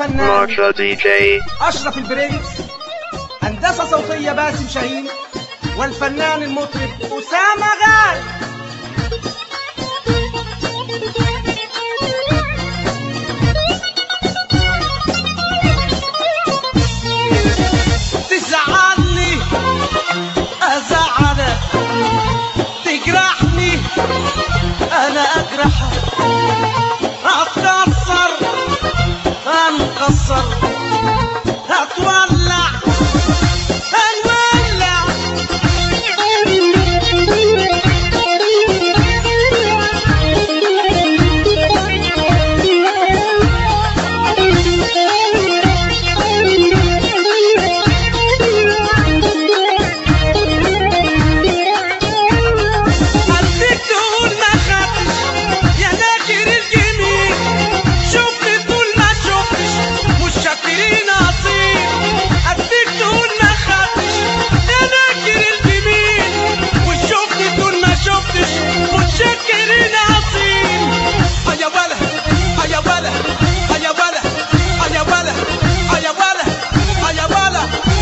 الفنان Marsha DJ. أشرف البرنس هندسة صوتية باسم شاهين والفنان المطرب أسامة غالي تزعلني أزعلك تجرحني أنا أجرحك هتكسر هنكسر هتولع هنولع هديك تقول ما خدتش يا ناكر الجميل شوفني تقول ما شفتش مش شاكرين اصيل هديك تقول ما خدتش يا ناكر الجميل وشوفني تقول ما شفتش مش شاكرين اصيل اه يا ولا اه يا ولا اه يا ولا اه يا ولا اه يا ولا اه يا ولا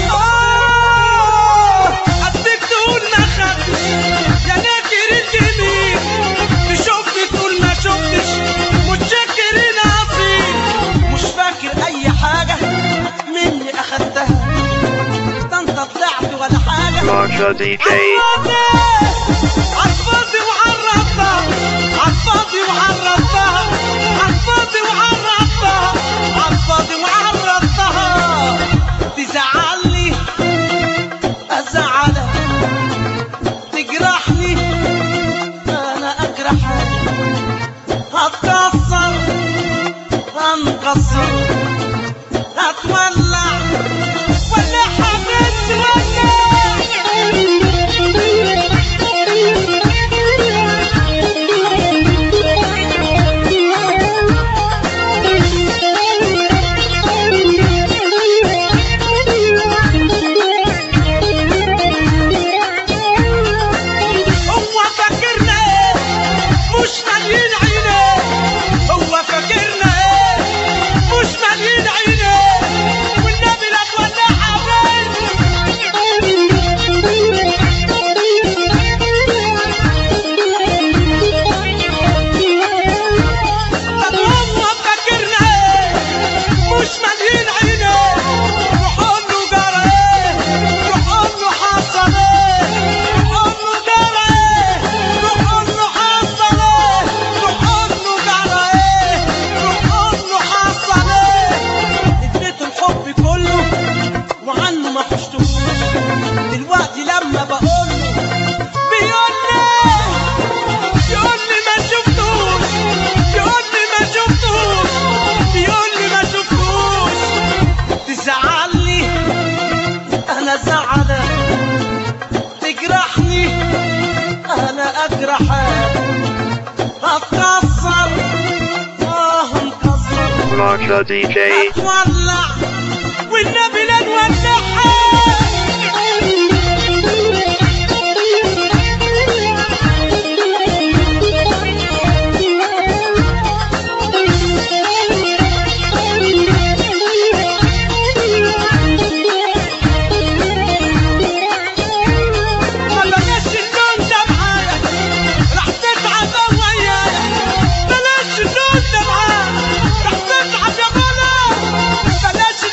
اه هديك تقول ما خدتش يا ناكر الجميل تشوفني تقول ما شفتش متشكرين اصيل مش فاكر اي حاجة مني اخدتها ده انت طلعت ولا حاجة Marsha DJ. عالفاضي وعرفتها عالفاضي وعرفتها عالفاضي وعرفتها عالفاضي وعرفتها تزعلني ازعلك تجرحني انا اجرحك هتكسر هنكسر هتولع ولا هو فاكرنا ايه مش مالين عينيه هو فاكرنا ايه مش مالين عينيه والنبي لا تولع طب هو فاكرنا ايه مش مالين عينيه روحوا له جرى ايه روحوا له حصل ايه روحوا له جرى ايه روحوا له حصل ايه روحوا له جرى ايه روحوا له حصل ايه اديته الحب كله وعنه ما حشتهوش دلوقتي لما بقول له بيقول لي يقول لي ما شفتوش يقول لي ما شفتوش يقول لي ما شفتوش تزعلني انا زعلك تجرحني انا اجرحك هتكسر اه هنكسر Marsha DJ. هتولع والنبي لا نولعها ما بلاش اللون ده معايا راح تتعب ويايا بلاش اللون ده معايا راح تتعب يا بلا بلاش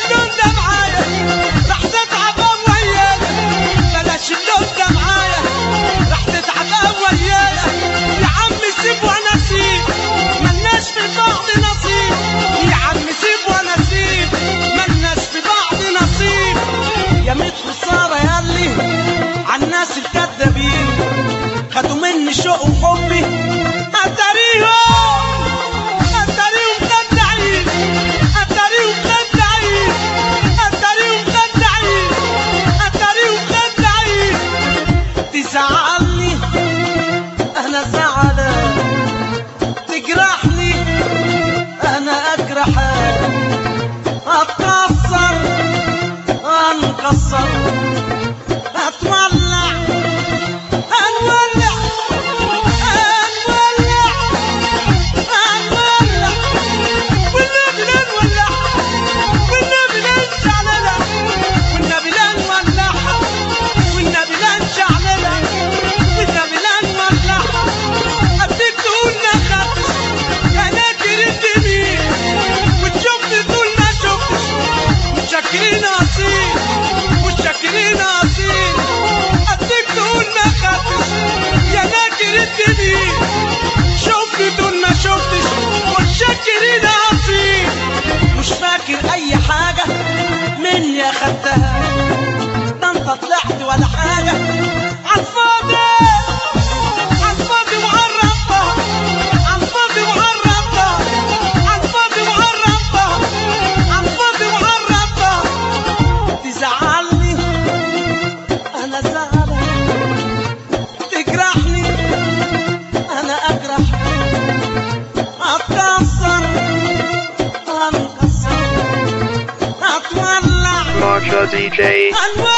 تفتكريني اصيل مش فاكر اي حاجة مني اخدتها ده انت طلعت ولا حاجة عالفاضي عالفاضي وعالربة عالفاضي وعالربة عالفاضي وعالربة عالفاضي وعالربة تزعلني انا زعلان تجرحني انا اجرح اتكسر انكسر اتولع Marcha DJ. انولع